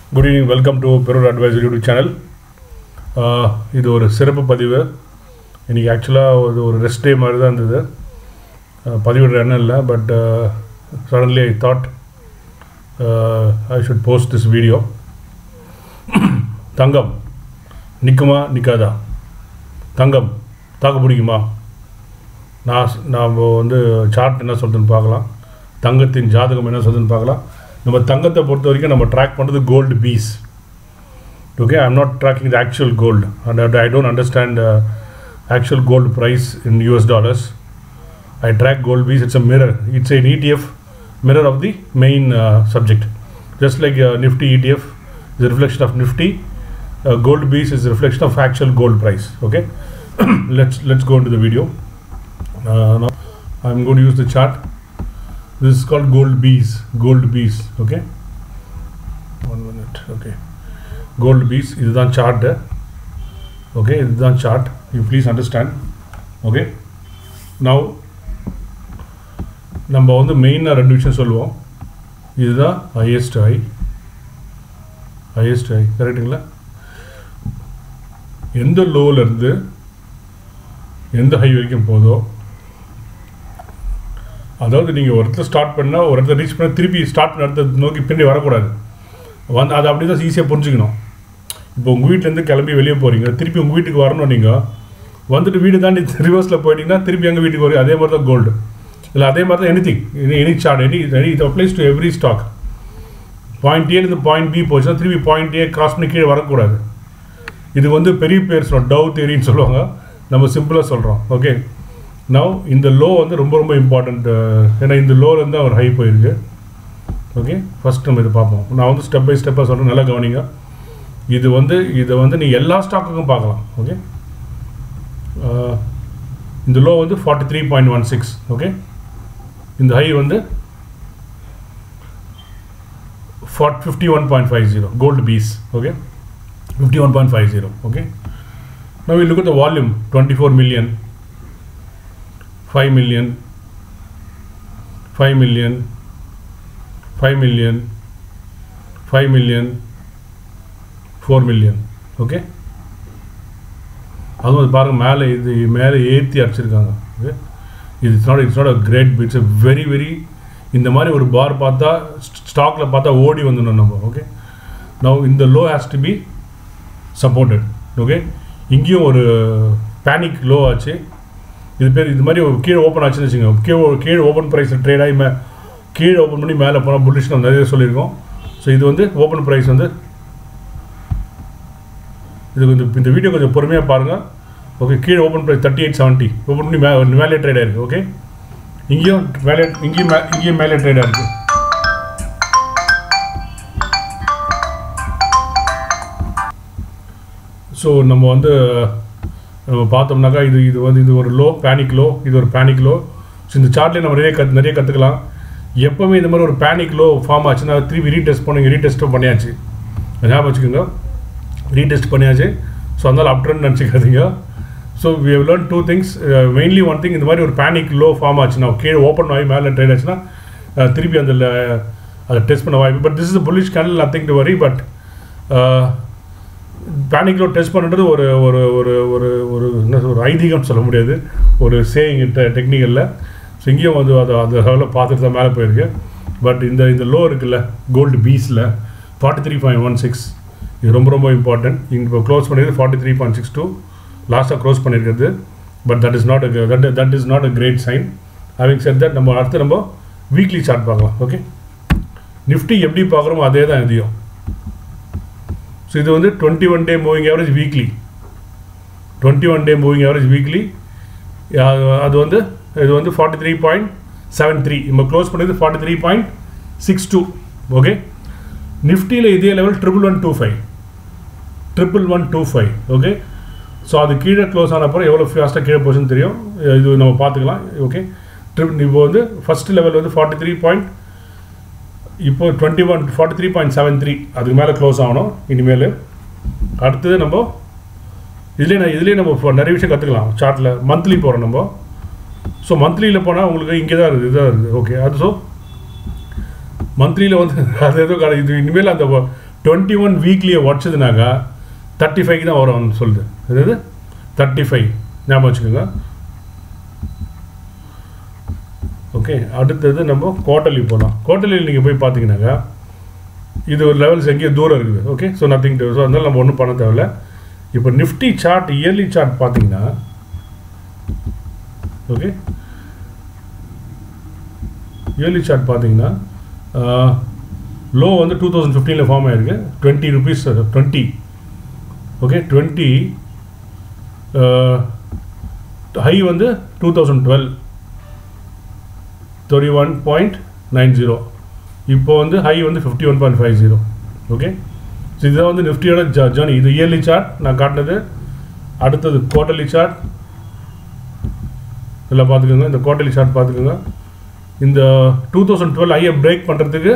good evening welcome to Perur advisor YouTube channel இது ஒரு சிறப்பு பதிவு இன்றைக்கி ஆக்சுவலாக இது ஒரு ரெஸ்ட் டே மாதிரி தான் இருந்தது Uh, பதிவிடுற எண்ணம் இல்லை but suddenly I thought I should post this video தங்கம் நிற்குமா நிற்காதா தங்கம் தாக்கு பிடிக்குமா நான் நாம் வந்து சார்ட் என்ன சொல்லுதுன்னு பார்க்கலாம் தங்கத்தின் ஜாதகம் என்ன சொல்லுதுன்னு பார்க்கலாம் நம்ம தங்கத்தை பொறுத்த வரைக்கும் நம்ம ட்ராக் பண்ணுறது Gold BeES okay i'm not tracking the actual gold and I- i don't understand uh, actual gold price in us dollars i track gold bees it's a mirror it's an etf mirror of the main uh, subject just like uh, nifty etf is a reflection of nifty uh, gold bees is a reflection of actual gold price okay let's let's go into the video uh, now i'm going to use the chart this is called gold bees gold bees okay one minute okay Gold BeES இதுதான் chart okay இதுதான் chart you please understand okay now நம்ம வந்து மெயினாக ரெண்டு விஷயம் சொல்லுவோம் இதுதான் highest high highest high கரெக்டுங்களா எந்த லோவிலேருந்து எந்த ஹை வரைக்கும் போதோ அதாவது நீங்கள் ஒரு இடத்துல ஸ்டார்ட் பண்ணால் ஒரு இடத்துல ரீச் பண்ணால் திருப்பி ஸ்டார்ட் பண்ண இடத்த நோக்கி பின்னாடி வரக்கூடாது வந்து அதை அப்படி தான் ஈஸியாக புரிஞ்சுக்கணும் இப்போ உங்கள் வீட்டிலேருந்து கிளம்பி வெளியே போகிறீங்க திருப்பி உங்கள் வீட்டுக்கு வரணும் நீங்கள் வந்துட்டு வீடு தாண்டி ரிவர்ஸில் போயிட்டீங்கன்னா திருப்பி எங்கள் வீட்டுக்கு வரும் அதே மாதிரி தான் கோல்டு இல்லை அதே மாதிரி தான் anything any chart any any it applies to every stock point ஏலேருந்து பாயிண்ட் பி போச்சுன்னா திருப்பி பாயிண்ட் ஏ கிராஸ் பண்ணி கீழே வரக்கூடாது இது வந்து பெரிய பேர் சொல்லுவோம் டவ் தேரின்னு சொல்லுவாங்க நம்ம சிம்பிளாக சொல்கிறோம் ஓகே நவ் இந்த லோ வந்து ரொம்ப ரொம்ப இம்பார்ட்டண்ட் ஏன்னா இந்த லோலேருந்து அவர் ஹை போயிருக்கு ஓகே ஃபஸ்ட் நம்ம இது பார்ப்போம் நான் வந்து ஸ்டெப் பை ஸ்டெப்பாக சொல்கிறேன் நல்லா கவனிங்க இது வந்து இதை வந்து நீ எல்லா ஸ்டாக்குக்கும் பார்க்கலாம் ஓகே இந்த லோ வந்து forty three point one six okay இந்த ஹை வந்து fort fifty one point five zero Gold BeES okay fifty one point five zero okay now we look at the volume 24 million 5 million 5 million 5 million 5 million 4 million okay அதுவும் அது பாருங்கள் மேலே இது மேலே ஏற்றி அடிச்சிருக்காங்க ஓகே இது it's not it's not a great it's a very very இந்த மாதிரி ஒரு பார் பார்த்தா ஸ்டாக்கில் பார்த்தா ஓடி வந்துடணும் நம்ம ஓகே நவ் இந்த low has to be supported okay இங்கேயும் ஒரு பேனிக் லோ ஆச்சு இது பேர் இது மாதிரி ஒரு கீழே ஓப்பன் ஆச்சுன்னு வச்சுக்கோங்க கீழே கீழே ஓப்பன் ப்ரைஸ் ட்ரேட் ஆகி மே கீழே ஓப்பன் பண்ணி மேலே போனால் புல்லிஷ் நம்ம நிறைய சொல்லியிருக்கோம் ஸோ இது வந்து ஓப்பன் ப்ரைஸ் வந்து இது கொஞ்சம் இந்த வீடியோ கொஞ்சம் பொறுமையாக பாருங்கள் ஓகே கீழே open price thirty eight seventy open பண்ணி மே மேலே ட்ரேட் ஆயிருக்கு ஓகே இங்கேயும் மேலே இங்கேயும் மே இங்கேயும் மேலே ட்ரேட் ஆயிருக்கு ஸோ நம்ம வந்து நம்ம பார்த்தோம்னாக்கா இது இது வந்து இது ஒரு லோ பேனிக் லோ இது ஒரு பேனிக் லோ ஸோ இந்த சார்ட்லேயே நம்ம நிறைய கத் நிறைய கற்றுக்கலாம் எப்போவுமே இந்த மாதிரி ஒரு பேனிக் லோ ஃபார்ம் ஆச்சுன்னா திருப்பி ரீடெஸ்ட் பண்ணுங்க ரீடெஸ்ட்டும் பண்ணியாச்சு ஞாபகம் வச்சுக்கோங்க ரீடெஸ்ட் பண்ணியாச்சு ஸோ அதனால் அப்ட்ரெண்ட் நினச்சிக்காதீங்க so we have learn two things mainly one thing இந்த மாதிரி ஒரு பேனிக் லோ ஃபார்ம் ஆச்சுன்னா கீழே ஓப்பன் ஆகி மேலே ட்ரேட் ஆச்சுன்னா அஹ், திருப்பி அந்த அதை டெஸ்ட் பண்ண வாய்ப்பு but this is bullish candle nothing to worry but பேனிக்லோ டெஸ்ட் பண்ணுறது ஒரு ஒரு ஒரு ஒரு ஒரு என்ன சொல்ற, ஒரு ஐதீகம் சொல்ல முடியாது ஒரு சேயிங் டெக்னிக்கலில் ஸோ இங்கேயும் வந்து அதை அந்த லெவலில் பார்த்துட்டு தான் மேலே போயிருக்கு பட் இந்த இந்த லோ இருக்குல்ல கோல்டு பீஸில் forty three point one six இது ரொம்ப ரொம்ப இம்பார்ட்டன்ட் இப்போ க்ளோஸ் பண்ணியது forty three point six two லாஸ்ட்டாக க்ளோஸ் பண்ணியிருக்கிறது but that is not that that is not a great sign having said that நம்ம அடுத்து நம்ம வீக்லி சார்ட் பார்க்கலாம் ஓகே நிஃப்டி எப்படி பார்க்குறோமோ அதே தான் இதையும் ஸோ இது வந்து twenty one day moving average weekly twenty one day moving average weekly அது வந்து இது வந்து forty three point seven three நம்ம க்ளோஸ் பண்ணது forty three point six two okay நிஃப்டியில் இதே level triple one two five triple one two five okay so அது கீழே க்ளோஸ் ஆன அப்புறம் எவ்வளோ ஃபாஸ்ட்டாக கீழே போச்சுன்னு தெரியும் இது நம்ம பார்த்துக்கலாம் ஓகே ட்ரிப் இப்போ வந்து ஃபஸ்ட் லெவல் வந்து ஃபார்ட்டி த்ரீ பாயிண்ட் இப்போ twenty one forty three point seven three அதுக்கு மேலே க்ளோஸ் ஆகணும் இனிமேல் அடுத்தது நம்ம இதுலேயே நான் இதுலேயே நம்ம இப்போ நிறைய விஷயம் கற்றுக்கலாம் சார்ட்டில் மந்த்லி போகிறோம் நம்ம ஸோ மந்த்லியில் போனால் உங்களுக்கு இங்கே தான் இருக்குது இதுதான் இருக்குது ஓகே அது ஸோ மந்த்லியில் வந்து அது ஏதோ கடை இது இனிமேல் அந்த டுவெண்ட்டி ஒன் வீக்லியை உடச்சதுனாக்கா தேர்ட்டி ஃபைவ்க்கு தான் வரும்னு சொல்லுது அதாவது தேர்ட்டி ஃபைவ் ஞாபகம் வச்சுக்கோங்க ஓகே அடுத்தது நம்ம குவார்டர்லி போகலாம் குவார்டர்லியில் நீங்கள் போய் பார்த்தீங்கன்னாக்கா இது ஒரு லெவல்ஸ் எங்கேயோ தூரம் இருக்குது okay so nothing to so அதனால நம்ம ஒன்றும் பண்ண தேவையில்ல இப்போ நிஃப்டி சார்ட் இயர்லி சார்ட் பார்த்தீங்கன்னா ஓகே இயர்லி சார்ட் பார்த்தீங்கன்னா லோ வந்து டூ தௌசண்ட் ஃபிஃப்டீனில் ஃபார்ம் ஆயிருக்கு twenty rupees twenty okay twenty high வந்து two thousand twelve thirty one point nine zero இப்போ வந்து ஹை வந்து fifty one point five zero okay so இதுதான் வந்து நிஃப்டியோட ஜ ஜர்னி இது இயர்லி சார்ட் நான் காட்டினது அடுத்தது குவார்டர்லி சார்ட் இதில் பார்த்துக்கோங்க இந்த குவார்டர்லி சார்ட் பார்த்துக்கோங்க இந்த டூ தௌசண்ட் டுவெல் ஐயை பிரேக் பண்ணுறதுக்கு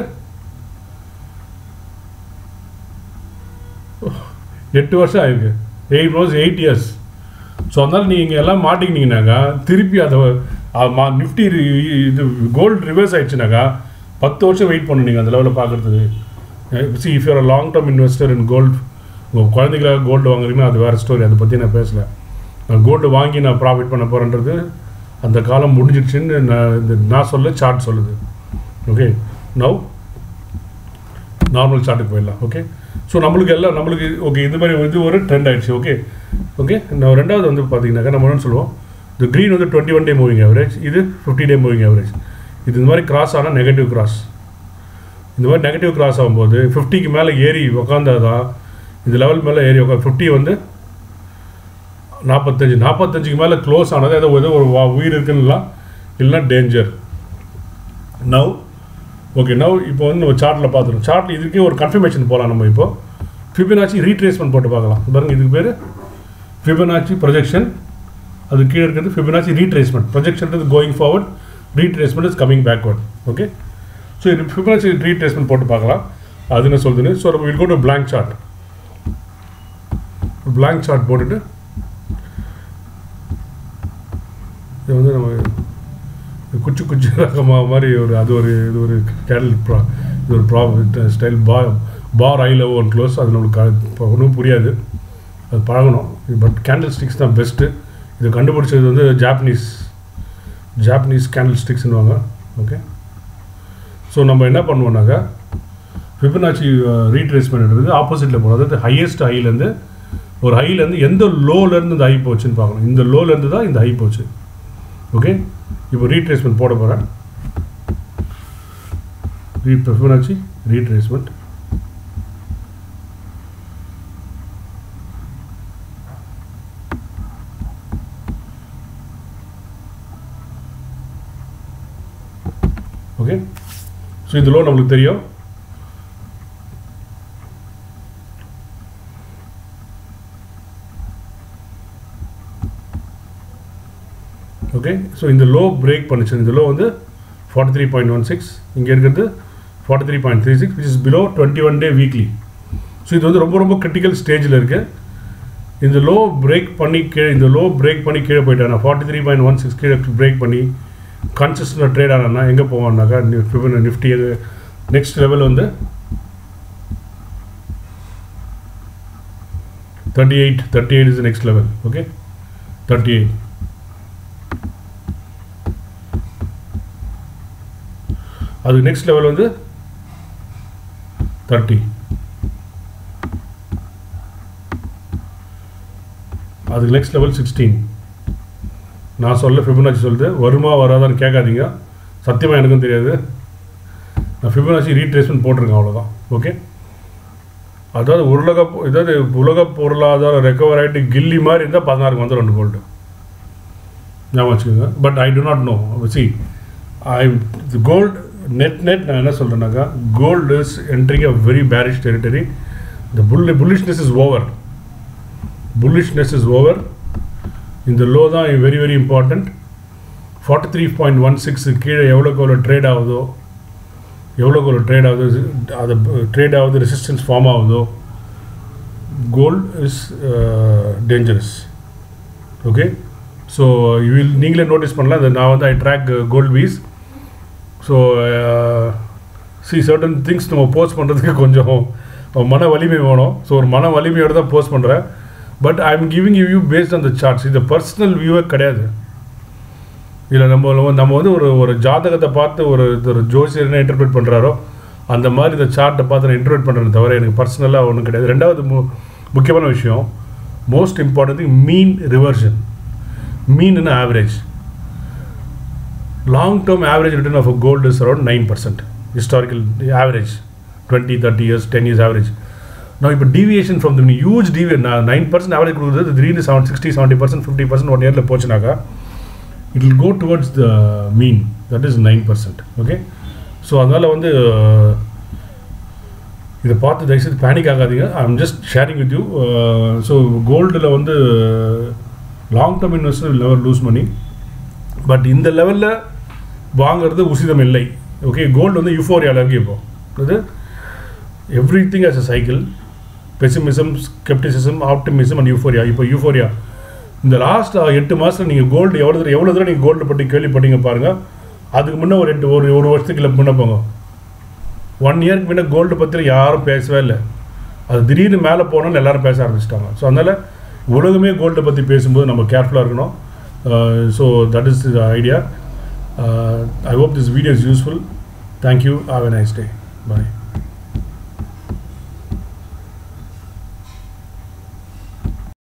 எட்டு வருஷம் ஆயிருக்கு eight rows eight years so அதனால் நீங்கள் எல்லாம் மாட்டிக்கினீங்கனாக்கா திருப்பி அதை நிஃப்டி இது கோல்டு ரிவர்ஸ் ஆயிடுச்சுனாக்கா பத்து வருஷம் வெயிட் பண்ணு நீங்கள் அந்த லெவலில் பார்க்குறதுக்கு see if your long term investor in gold உங்கள் குழந்தைகளாக கோல்டு வாங்குறீங்கன்னா அது வேறு ஸ்டோரி அதை பற்றி நான் பேசலை நான் கோல்டு வாங்கி நான் ப்ராஃபிட் பண்ண போகிறேன்றது அந்த காலம் முடிஞ்சிடுச்சுன்னு நான் இந்த நான் சொல்ல சார்ட் சொல்லுது ஓகே நவ் நார்மல் சார்ட்டுக்கு போயிடலாம் ஓகே ஸோ நம்மளுக்கு எல்லாம் நம்மளுக்கு ஓகே இது மாதிரி இது ஒரு ட்ரெண்ட் ஆயிடுச்சு ஓகே ஓகே நான் ரெண்டாவது வந்து பார்த்தீங்கன்னாக்கா நம்ம என்ன சொல்லுவோம் இந்த க்ரீன் வந்து twenty one day moving average இது ஃபிஃப்டி டே மூவிங் ஆவரேஜ் இது இந்த மாதிரி கிராஸ் ஆனால் நெகட்டிவ் கிராஸ் இந்த மாதிரி நெகட்டிவ் கிராஸ் ஆகும்போது ஃபிஃப்டிக்கு மேலே ஏறி உக்காந்தா தான் இந்த லெவல் மேலே ஏறி உட்கா ஃபிஃப்டி வந்து நாற்பத்தஞ்சு நாற்பத்தஞ்சுக்கு மேலே க்ளோஸ் ஆனது ஏதோ ஏதோ ஒரு வா- உயிர் இருக்குன்னுலாம் இல்லைன்னா டேஞ்சர் நவ் ஓகே நவ் இப்போ வந்து நம்ம சார்ட்டில் பார்த்துருவோம் சார்ட் இதுக்கே ஒரு கன்ஃபர்மேஷன் போகலாம் நம்ம இப்போ ஃபிபனாச்சி ரீட்ரேஸ்மெண்ட் போட்டு பார்க்கலாம் பாருங்க இதுக்கு பேர் ஃபிபனாச்சி ப்ரொஜெக்ஷன் அது கீழே இருக்கிறது ஃபிபனாச்சி ரீட்ரேஸ்மெண்ட் ப்ரொஜெக்ஷன்றது going forward retracement is coming backward okay so இது ஃபிபனாச்சி ரீட்ரேஸ்மெண்ட் போட்டு பார்க்கலாம் அது என்ன சொல்லுதுன்னு ஸோ நம்ம will go to blank chart blank chart போட்டுட்டு இது வந்து நம்ம குச்சி குச்சி ரகமாக மாதிரி ஒரு அது ஒரு இது ஒரு கேடல் ப்ரா இது ஒரு ப்ரா ஸ்டைல் பா bar I love one close அது நம்மளுக்கு ஒன்றும் புரியாது அது பழகணும் பட் கேண்டில் ஸ்டிக்ஸ் தான் பெஸ்ட்டு இது கண்டுபிடிச்சது வந்து ஜாப்பனீஸ் ஜாப்பனீஸ் கேண்டில் ஸ்டிக்ஸ்னுவாங்க ஓகே ஸோ நம்ம என்ன பண்ணுவோம்னாக்கா ஃபிபனாச்சி ரீட்ரேஸ்மெண்ட்ன்றது ஆப்போசிட்டில் போகணும் அதாவது ஹையஸ்ட் ஹைலேருந்து ஒரு ஹைலேருந்து எந்த லோலேருந்து இந்த ஹை போச்சுன்னு பார்க்கணும் இந்த லோலேருந்து தான் இந்த ஹை போச்சு ஓகே இப்போ ரீட்ரேஸ்மெண்ட் போட போகிறேன் ரீ ஃபிபனாச்சி ரீட்ரேஸ்மெண்ட் ஓகே ஸோ இந்த லோ நம்மளுக்கு தெரியும் ஓகே ஸோ இந்த லோ பிரேக் பண்ணுச்சு இந்த லோ வந்து forty three point one six இங்கே இருக்கிறது forty three point three six which is below twenty one day weekly so இது வந்து ரொம்ப ரொம்ப கிரிட்டிக்கல் ஸ்டேஜில் இருக்குது இந்த லோ பிரேக் பண்ணி கீழே இந்த லோ பிரேக் பண்ணி கீழே போயிட்டானா forty three point one six கீழே பிரேக் பண்ணி கன்சிஸ்டண்டாக ட்ரேட் ஆனா எங்கே போவான்னாக்கா நிஃப்டி நெக்ஸ்ட் லெவல் வந்து thirty eight thirty eight is next level okay thirty eight அது நெக்ஸ்ட் லெவல் வந்து தேர்ட்டி அதுக்கு நெக்ஸ்ட் லெவல் சிக்ஸ்டீன் நான் சொல்ல ஃபிபனாச்சி சொல்லுது வருமா வராதான்னு கேட்காதீங்க சத்தியமாக எனக்கும் தெரியாது நான் ஃபிபனாச்சி ரீட்ரேஸ்மெண்ட் போட்டிருக்கேன் அவ்வளோதான் ஓகே அதாவது உலக இதாவது உலக பொருளாதார ரெக்கவர் ஆகிட்டு கில்லி மாதிரி இருந்தால் பதினாறுக்கு வந்து ரெண்டு கோல்டு ஞாபகம் வச்சுக்கோங்க but I do not know see I gold net net நான் என்ன சொல்கிறேன்னாக்கா gold is entering a very bearish territory the bull bullishness is over bullishness is over இந்த லோ தான் very very important forty three point one six கீழே எவ்வளோக்கு எவ்வளோ trade ஆகுதோ எவ்வளோக்கு எவ்வளோ ட்ரேட் ஆகுது அது ட்ரேட் ஆகுது ரெசிஸ்டன்ஸ் ஃபார்ம் ஆகுதோ gold is dangerous okay so will நீங்களே நோட்டீஸ் பண்ணலாம் இது நான் வந்து I track Gold BeES so see certain things நம்ம போஸ்ட் பண்ணுறதுக்கு கொஞ்சம் மன வலிமை வேணும் ஸோ ஒரு மன வலிமையோடு தான் போஸ்ட் பண்ணுறேன் but I am giving you view based on the charts இது பர்சனல் வியூவே கிடையாது இதில் நம்ம வந்து- நம்ம வந்து ஒரு ஒரு ஜாதகத்தை பார்த்து ஒரு ஒரு ஜோசியர் என்ன இன்டர்பிரேட் பண்ணுறாரோ அந்த மாதிரி இந்த சார்ட்டை பார்த்து நான் இன்டர்பிரேட் பண்ணுறேன் தவிர எனக்கு பர்சனலாக ஒன்றும் கிடையாது ரெண்டாவது மு முக்கியமான விஷயம் most important thing mean reversion mean average long term average return of gold is around nine percent historical average twenty thirty years ten years average நான் இப்போ டீவியேஷன் ஃப்ரம் தி ஹியூஜ் டிவி நான் நைன் பர்சன்ட் ஆவரேஜ் கொடுக்குறது திடீர்னு seven sixty seventy percent fifty percent one இயரில் போச்சுனாக்கா it will go towards the mean that is nine percent okay so அதனால் வந்து uh, இதை பார்த்து தயவுசெய்து பேனிக் ஆகாதீங்க I am just sharing with you so கோல்டில் வந்து long term investor will never lose money but இந்த லெவலில் வாங்குறது உசிதம் இல்லை ஓகே கோல்டு வந்து யூஃபோரியாவில் இருக்கு இப்போ அது everything as a cycle pessimism scepticism optimism and euphoria இப்போ யூஃபோரியா இந்த லாஸ்ட் எட்டு மாதத்தில் நீங்கள் கோல்டு எவ்வளோ தூரம் எவ்வளோ தூரம் நீங்கள் கோல்டு பற்றி கேள்விப்பட்டீங்க பாருங்கள் அதுக்கு முன்னே ஒரு எட்டு ஒரு ஒரு வருஷத்துக்கு இல்லை முன்னே போங்க ஒன் இயர்க்கு முன்னே கோல்டு பற்றி யாரும் பேசவே இல்லை அது திடீர்னு மேலே போனோன்னு எல்லாரும் பேச ஆரம்பிச்சிட்டாங்க ஸோ அதனால் உலகமே கோல்டை பற்றி பேசும்போது நம்ம கேர்ஃபுல்லாக இருக்கணும் so that is the idea I hope this video is useful thank you have a nice day bye